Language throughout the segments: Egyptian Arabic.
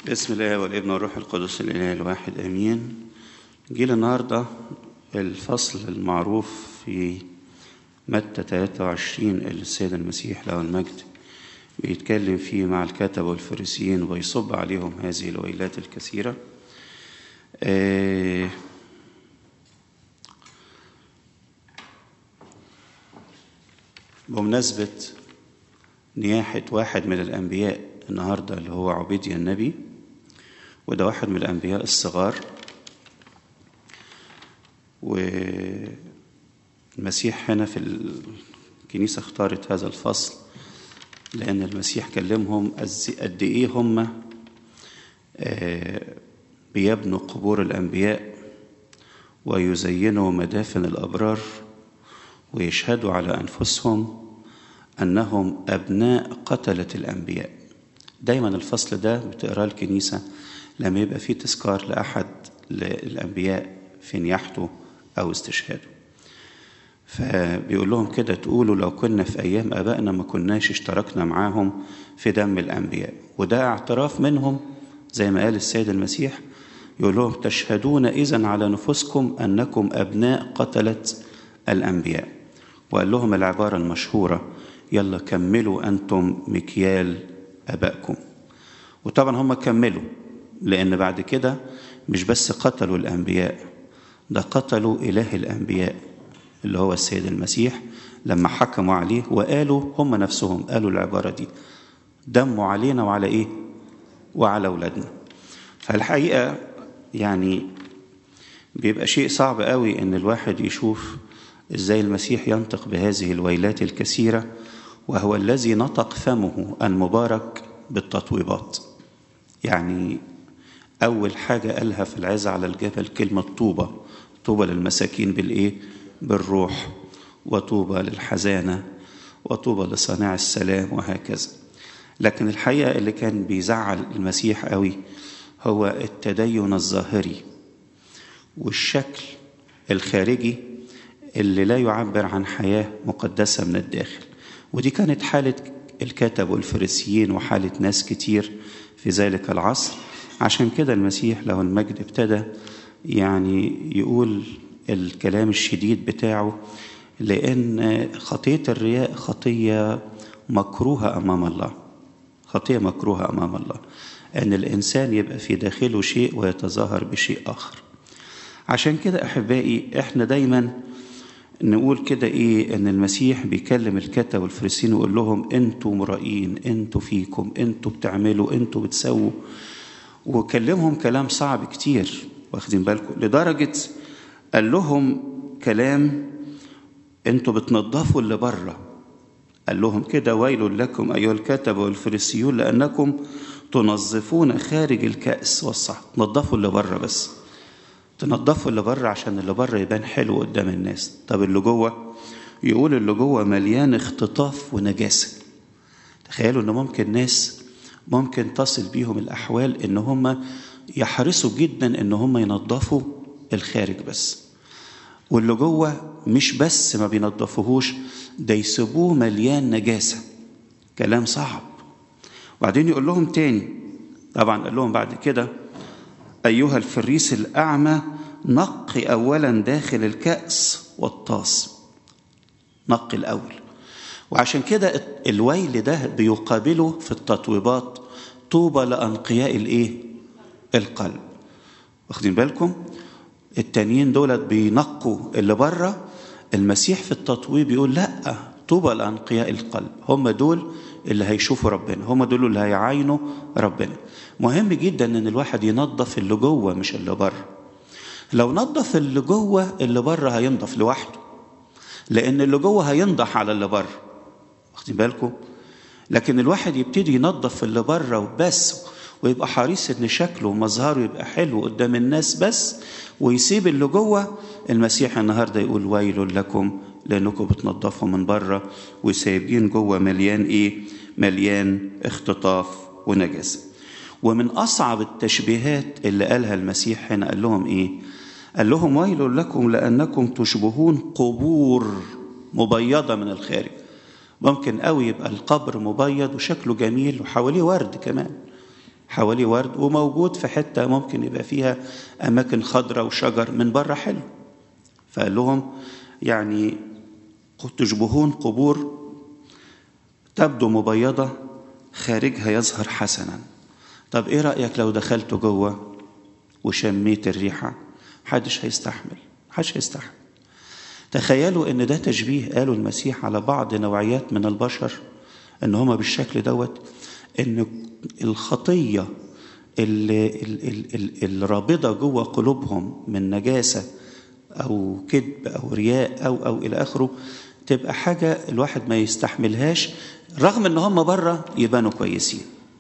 بسم الله والابن والروح القدس الاله الواحد امين جيل النهارده الفصل المعروف في متى 23 اللي السيد المسيح له المجد بيتكلم فيه مع الكتبة والفريسيين ويصب عليهم هذه الويلات الكثيرة آه بمناسبة نياحة واحد من الأنبياء النهاردة اللي هو عبيديا النبي وده واحد من الأنبياء الصغار والمسيح هنا في الكنيسة اختارت هذا الفصل لأن المسيح كلمهم قد إيه هم بيبنوا قبور الأنبياء ويزينوا مدافن الأبرار ويشهدوا على أنفسهم أنهم أبناء قتلة الأنبياء دايما الفصل ده بتقراه الكنيسة لما يبقى فيه تذكار لأحد الأنبياء في نياحته أو استشهاده فبيقول لهم كده تقولوا لو كنا في أيام آبائنا ما كناش اشتركنا معاهم في دم الأنبياء وده اعتراف منهم زي ما قال السيد المسيح يقول لهم تشهدون إذا على نفوسكم أنكم أبناء قتلة الأنبياء وقال لهم العبارة المشهورة يلا كملوا أنتم مكيال أبائكم وطبعا هم كملوا لأن بعد كده مش بس قتلوا الأنبياء ده قتلوا إله الأنبياء اللي هو السيد المسيح لما حكموا عليه وقالوا هم نفسهم قالوا العبارة دي دموا علينا وعلى إيه وعلى أولادنا فالحقيقة يعني بيبقى شيء صعب قوي إن الواحد يشوف إزاي المسيح ينطق بهذه الويلات الكثيرة وهو الذي نطق فمه المبارك بالتطويبات يعني أول حاجة قالها في العزة على الجبل كلمة طوبة طوبى للمساكين بالإيه؟ بالروح وطوبى للحزانة وطوبى لصانع السلام وهكذا لكن الحقيقة اللي كان بيزعل المسيح قوي هو التدين الظاهري والشكل الخارجي اللي لا يعبر عن حياة مقدسة من الداخل ودي كانت حالة الكتب والفريسيين وحالة ناس كتير في ذلك العصر عشان كده المسيح له المجد ابتدى يعني يقول الكلام الشديد بتاعه لأن خطية الرياء خطية مكروهة أمام الله خطية مكروهة أمام الله أن الإنسان يبقى في داخله شيء ويتظاهر بشيء آخر عشان كده أحبائي إحنا دايما نقول كده إيه أن المسيح بيكلم الكتب والفريسين ويقول لهم أنتوا مرائين أنتوا فيكم أنتوا بتعملوا أنتوا بتسووا وكلمهم كلام صعب كتير واخدين بالكم لدرجة قال لهم كلام انتوا بتنظفوا اللي بره قال لهم كده ويل لكم ايها الكتبه والفريسيون لانكم تنظفون خارج الكأس والصح تنظفوا اللي بره بس تنظفوا اللي بره عشان اللي بره يبان حلو قدام الناس طب اللي جوه يقول اللي جوه مليان اختطاف ونجاسه تخيلوا ان ممكن ناس ممكن تصل بيهم الاحوال ان هم يحرصوا جدا ان هم ينظفوا الخارج بس واللي جوه مش بس ما بينظفوهوش ده يسيبوه مليان نجاسة كلام صعب وبعدين يقول لهم تاني طبعا قال لهم بعد كده أيها الفريس الأعمى نقي أولا داخل الكأس والطاس نقي الأول وعشان كده الويل ده بيقابله في التطويبات طوبى لأنقياء الإيه؟ القلب واخدين بالكم؟ التانيين دولت بينقوا اللي بره المسيح في التطويب يقول لا طوبى لانقياء القلب هم دول اللي هيشوفوا ربنا هم دول اللي هيعاينوا ربنا مهم جدا ان الواحد ينظف اللي جوه مش اللي بره لو نظف اللي جوه اللي بره هينضف لوحده لان اللي جوه هينضح على اللي بره واخدين بالكم لكن الواحد يبتدي ينظف اللي بره وبس ويبقى حريص ان شكله ومظهره يبقى حلو قدام الناس بس ويسيب اللي جوه المسيح النهارده يقول ويل لكم لانكم بتنضفوا من بره وسايبين جوه مليان ايه؟ مليان اختطاف ونجاسه. ومن اصعب التشبيهات اللي قالها المسيح هنا قال لهم ايه؟ قال لهم ويل لكم لانكم تشبهون قبور مبيضه من الخارج. ممكن قوي يبقى القبر مبيض وشكله جميل وحواليه ورد كمان. حواليه ورد وموجود في حتة ممكن يبقى فيها أماكن خضراء وشجر من بره حلو فقال لهم يعني تشبهون قبور تبدو مبيضة خارجها يظهر حسنا طب ايه رأيك لو دخلت جوه وشميت الريحة محدش هيستحمل محدش هيستحمل تخيلوا ان ده تشبيه قالوا المسيح على بعض نوعيات من البشر ان هما بالشكل دوت ان الخطيه الرابضه جوه قلوبهم من نجاسه او كذب او رياء او او الى اخره تبقى حاجه الواحد ما يستحملهاش رغم ان هم بره يبانوا كويسين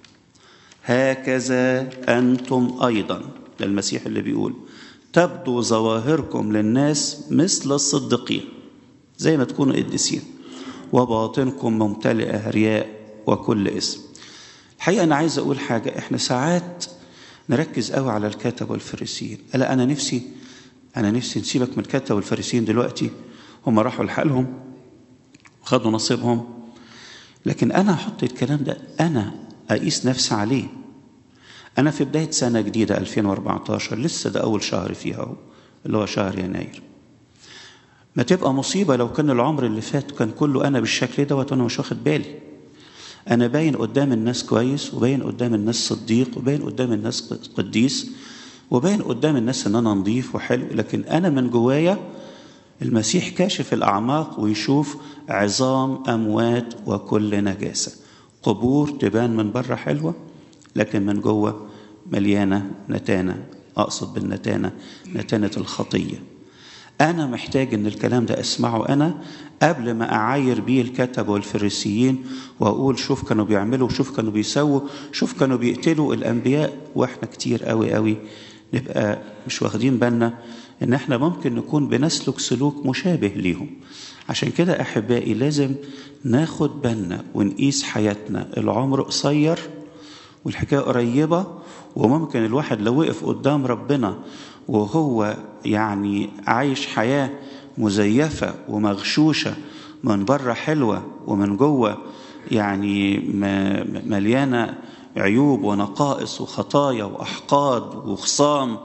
هكذا انتم ايضا ده المسيح اللي بيقول تبدو ظواهركم للناس مثل الصديقين زي ما تكونوا قديسين وباطنكم ممتلئه رياء وكل اسم الحقيقه انا عايز اقول حاجه احنا ساعات نركز قوي على الكتب والفريسيين لا انا نفسي انا نفسي نسيبك من الكتب والفريسيين دلوقتي هم راحوا لحالهم وخدوا نصيبهم لكن انا احط الكلام ده انا اقيس نفسي عليه انا في بدايه سنه جديده 2014 لسه ده اول شهر فيها اهو اللي هو شهر يناير ما تبقى مصيبه لو كان العمر اللي فات كان كله انا بالشكل دوت وانا مش واخد بالي انا باين قدام الناس كويس وباين قدام الناس صديق وباين قدام الناس قديس وباين قدام الناس ان انا نظيف وحلو لكن انا من جوايا المسيح كاشف الاعماق ويشوف عظام اموات وكل نجاسه قبور تبان من بره حلوه لكن من جوه مليانه نتانه اقصد بالنتانه نتانه الخطيه انا محتاج ان الكلام ده اسمعه انا قبل ما اعاير بيه الكتب والفريسيين واقول شوف كانوا بيعملوا شوف كانوا بيسووا شوف كانوا بيقتلوا الانبياء واحنا كتير قوي قوي نبقى مش واخدين بالنا ان احنا ممكن نكون بنسلك سلوك مشابه ليهم عشان كده احبائي لازم ناخد بالنا ونقيس حياتنا العمر قصير والحكايه قريبه وممكن الواحد لو وقف قدام ربنا وهو يعني عايش حياه مزيفه ومغشوشه من بره حلوه ومن جوه يعني مليانه عيوب ونقائص وخطايا واحقاد وخصام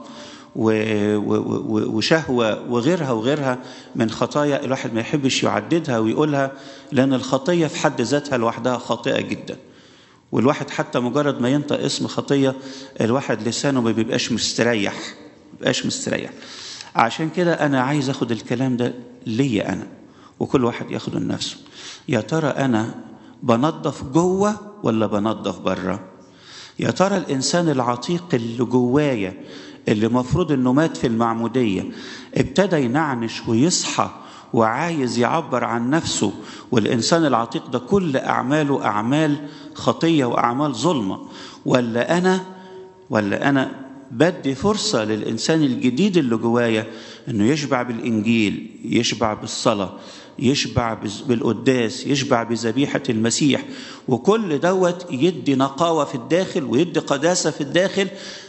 وشهوه وغيرها وغيرها من خطايا الواحد ما يحبش يعددها ويقولها لان الخطيه في حد ذاتها لوحدها خاطئه جدا والواحد حتى مجرد ما ينطق اسم خطيه الواحد لسانه ما بيبقاش مستريح ما بيبقاش مستريح عشان كده انا عايز اخد الكلام ده ليا انا وكل واحد ياخده لنفسه يا ترى انا بنظف جوه ولا بنظف بره يا ترى الانسان العتيق اللي جوايا اللي مفروض انه مات في المعموديه ابتدى ينعنش ويصحى وعايز يعبر عن نفسه والانسان العتيق ده كل اعماله اعمال خطيه واعمال ظلمه ولا انا ولا انا بدي فرصه للانسان الجديد اللي جوايا انه يشبع بالانجيل يشبع بالصلاه يشبع بالقداس يشبع بذبيحه المسيح وكل دوت يدي نقاوه في الداخل ويدي قداسه في الداخل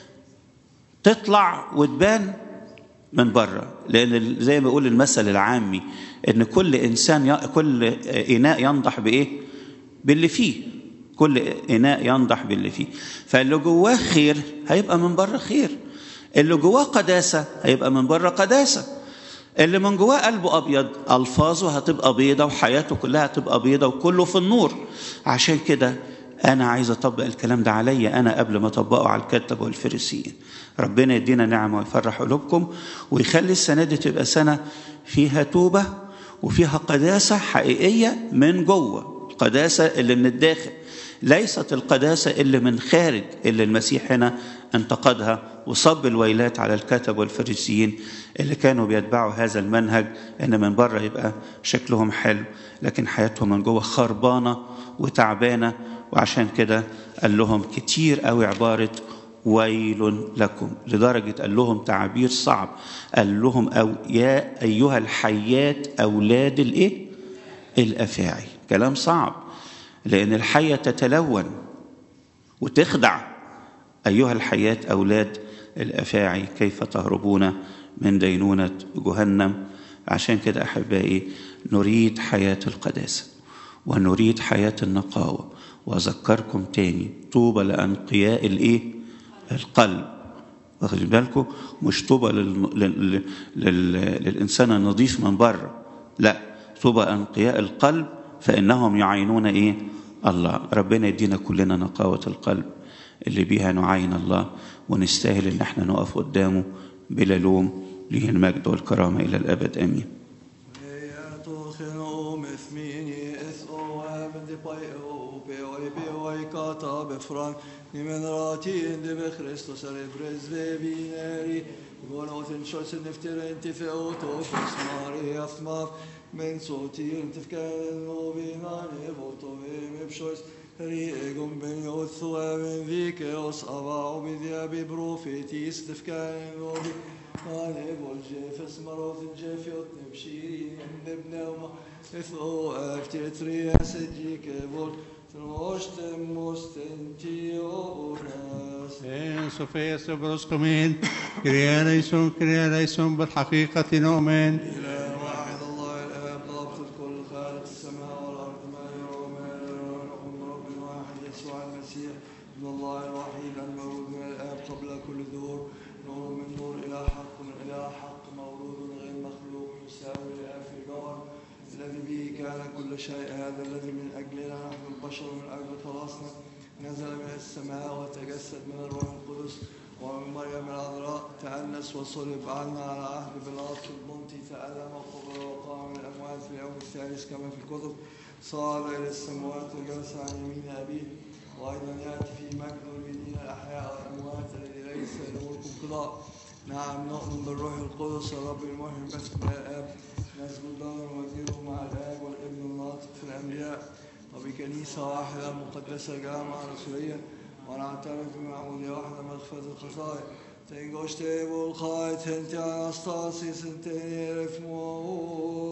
تطلع وتبان من بره لان زي ما بيقول المثل العامي ان كل انسان ي... كل اناء ينضح بايه باللي فيه كل اناء ينضح باللي فيه فاللي جواه خير هيبقى من بره خير اللي جواه قداسه هيبقى من بره قداسه اللي من جواه قلبه ابيض الفاظه هتبقى بيضه وحياته كلها هتبقى بيضه وكله في النور عشان كده انا عايز اطبق الكلام ده عليا انا قبل ما اطبقه على الكتب والفريسيين ربنا يدينا نعمه ويفرح قلوبكم ويخلي السنه دي تبقى سنه فيها توبه وفيها قداسه حقيقيه من جوه القداسه اللي من الداخل ليست القداسه اللي من خارج اللي المسيح هنا انتقدها وصب الويلات على الكتب والفريسيين اللي كانوا بيتبعوا هذا المنهج ان من بره يبقى شكلهم حلو لكن حياتهم من جوه خربانه وتعبانه وعشان كده قال لهم كتير قوي عباره ويل لكم لدرجة قال لهم تعبير صعب قال لهم أو يا أيها الحيات أولاد الإيه؟ الأفاعي كلام صعب لأن الحية تتلون وتخدع أيها الحيات أولاد الأفاعي كيف تهربون من دينونة جهنم عشان كده أحبائي نريد حياة القداسة ونريد حياة النقاوة وأذكركم تاني طوبى لأنقياء الإيه؟ القلب واخد بالكم مش طوبى لل... لل... لل... للإنسان النظيف من بره لا طوبى أنقياء القلب فإنهم يعينون إيه؟ الله ربنا يدينا كلنا نقاوة القلب اللي بيها نعاين الله ونستاهل إن احنا نقف قدامه بلا لوم ليه المجد والكرامة إلى الأبد آمين Nimen ratin de me Christus er brezve bineri Gonot shos nefter انت اوتو فس ماري اثماف من صوتي انت فكان وبينا نبوتو بشوس ريقم بن يوثوا من ذيك اوس ابا وبذيا ببروفيتي استفكان وبي أنا بوجه اسمروت الجيف يطني بشيرين ابن وما اثو افتتري سجيك بول Trosten måsten tionas. En Sofia برزقمين كريا ليسون كريا ليسون بالحقيقة نؤمن إله واحد الله الآب ضابط الكل خالق السماء والأرض ما يرى وما لا يرى نؤمن برب واحد يسوع المسيح ابن الله الوحيد المولود من الآب قبل كل دور نور من نور إلى حق من إلى حق مولود غير مخلوق يساوي الآب في الجوهر الذي به كان كل شيء هذا الذي من أجلنا نحن البشر من أجل خلاصنا نزل من السماء وتجسد من الروح القدس ومن مريم العذراء تأنس وصلب عنا على عهد بلاط البنطي تألم وقبر وقام من الأموات في اليوم الثالث كما في الكتب صعد إلى السماوات وجلس عن يمين أبيه وأيضا يأتي في مجد الدين الأحياء والأموات الذي ليس له انقضاء نعم نؤمن بالروح القدس الرب المحيي باسم الآب نسجد له ونمجده مع الآب والابن الناطق في الأنبياء وبكنيسة واحدة مقدسة جامعة رسولية ونعترف بمعمودية واحدة مغفرة الخطايا تنجوشتي بالخايت انت انستاسيس انت رفمو